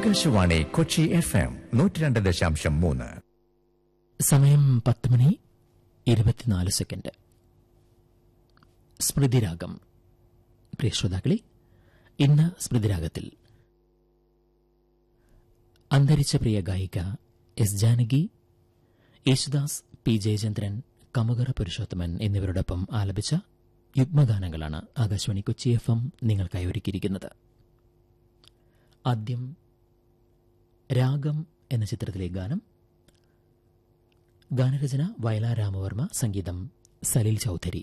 Akashvani Kochi F M നൂറ്റി രണ്ട് ദശാംശം മൂന്ന് സമയം പത്ത് മണി ഇരുപത്തിനാല് സെക്കൻഡ് സ്മൃതിരാഗം പ്രിയ ശ്രോതാക്കളെ ഇന്ന് സ്മൃതിരാഗത്തിൽ അന്തരിച്ച പ്രിയ ഗായിക എസ് ജാനകി യേശുദാസ് പി ജയചന്ദ്രൻ കമുകറ പുരുഷോത്തമൻ എന്നിവരോടൊപ്പം ആലപിച്ച യുഗ്മഗാനങ്ങളാണ് ആകാശവാണി കൊച്ചി എഫ് എം നിങ്ങൾക്കായി ഒരുക്കിയിരിക്കുന്നത് ആദ്യം രാഗം എന്ന ചിത്രത്തിലെ ഗാനം ഗാനരചന വയലാ രാമവർമ്മ സംഗീതം സലിൽ ചൌധരി